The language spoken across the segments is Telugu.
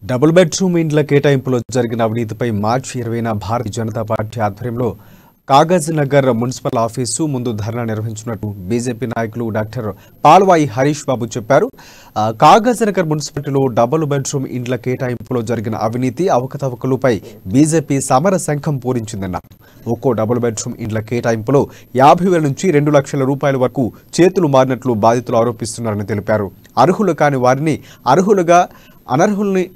డబుల్ బెడ్రూమ్ ఇండ్ల కేటాయింపులో జరిగిన అవినీతిపై మార్చి ఇరవైన భారతీయ జనతా పార్టీ ఆధ్వర్యంలో కాగజ్ నగర్ మున్సిపల్ ఆఫీసు ముందు ధర్నా నిర్వహించినట్టు బీజేపీ నాయకులు డాక్టర్ పాల్వాయి హరీష్ బాబు చెప్పారు ఆ, కాగజ్ నగర్ మున్సిపాలిటీలో డబుల్ బెడ్రూమ్ ఇండ్ల కేటాయింపులో జరిగిన అవినీతి అవకతవకలపై బీజేపీ సమర శంఖం పూరించిందన్నారు ఒక్కో డబుల్ బెడ్రూమ్ ఇండ్ల కేటాయింపులో యాభై వేల నుంచి రెండు లక్షల రూపాయల వరకు చేతులు మారినట్లు బాధితులు ఆరోపిస్తున్నారని తెలిపారు అర్హులు కాని వారిని అర్హులుగా అనర్హుల్ని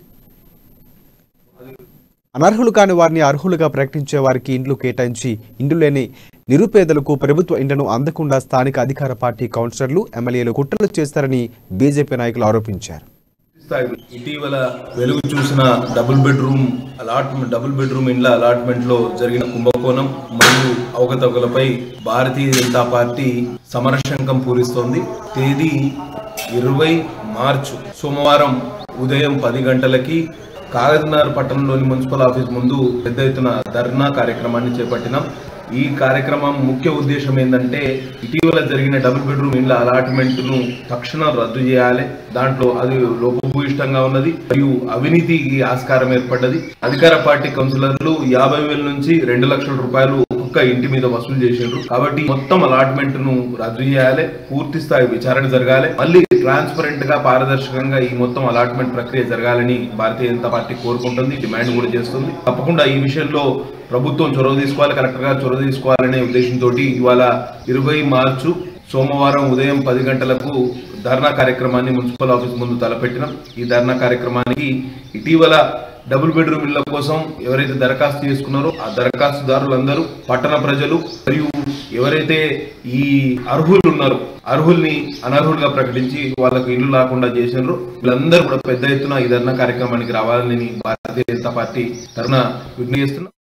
అనర్హులు కాని వారిని అర్హులుగా ప్రకటించే వారికి ఇండ్లు కేటాయించి ఇండ్లు లేని నిరుపేదలకు ప్రభుత్వ ఇండ్లను అందకుండా స్థానిక అధికార పార్టీ కౌన్సిలర్లు ఎమ్మెల్యేలు కుట్రలు చేస్తారని బీజేపీ నాయకులు ఆరోపించారు స్థాయిలో ఇటీవల వెలుగు చూసిన double bedroom allotment double bedroom ఇండ్ల అలాట్మెంట్ లో జరిగిన కుంభకోణం మరియు అవకతవకలపై భారతీయ జనతా పార్టీ సమరశంకం పూరిస్తోంది తేదీ ఇరవై మార్చు సోమవారం ఉదయం పది గంటలకి కాగజ్నగర్ పట్టణంలోని మున్సిపల్ ఆఫీస్ ముందు పెద్ద ఎత్తున ధర్నా కార్యక్రమాన్ని చేపట్టినాం ఈ కార్యక్రమం ముఖ్య ఉద్దేశం ఏంటంటే ఇటీవల జరిగిన డబుల్ బెడ్రూమ్ ఇండ్ల అలాట్మెంట్ ను తక్షణం రద్దు చేయాలి దాంట్లో అది లోపభూయిష్టంగా ఉన్నది మరియు అవినీతికి ఆస్కారం ఏర్పడ్డది అధికార పార్టీ కౌన్సిలర్లు యాభై వేల నుంచి రెండు లక్షల రూపాయలు ఒక్క ఇంటి మీద వసూలు చేసిండ్రు కాబట్టి మొత్తం అలాట్మెంట్ ను రద్దు చేయాలి పూర్తి స్థాయి విచారణ జరగాలి మళ్ళీ ట్రాన్స్పరెంట్ గా పారదర్శకంగా ఈ మొత్తం అలాట్మెంట్ ప్రక్రియ జరగాలని భారతీయ జనతా పార్టీ కోరుకుంటుంది డిమాండ్ కూడా చేస్తుంది తప్పకుండా ఈ విషయంలో ప్రభుత్వం చొరవ తీసుకోవాలి కలెక్టర్ గారు చొరవ తీసుకోవాలనే ఉద్దేశంతో ఇవాళ ఇరవై మార్చు సోమవారం ఉదయం పది గంటలకు ధర్నా కార్యక్రమాన్ని మున్సిపల్ ఆఫీస్ ముందు తలపెట్టినాం ఈ ధర్నా కార్యక్రమానికి ఇటీవల డబుల్ బెడ్రూమ్ ఇళ్ల కోసం ఎవరైతే దరఖాస్తు చేసుకున్నారో ఆ దరఖాస్తుదారులందరూ పట్టణ ప్రజలు మరియు ఎవరైతే ఈ అర్హులు ఉన్నారో అర్హుల్ని అనర్హులుగా ప్రకటించి వాళ్ళకు ఇల్లు లేకుండా చేసినారు వీళ్ళందరూ కూడా పెద్ద ఎత్తున ఈ ధర్నా కార్యక్రమానికి రావాలని భారతీయ జనతా పార్టీ తరఫున విజ్ఞప్తి చేస్తున్నాం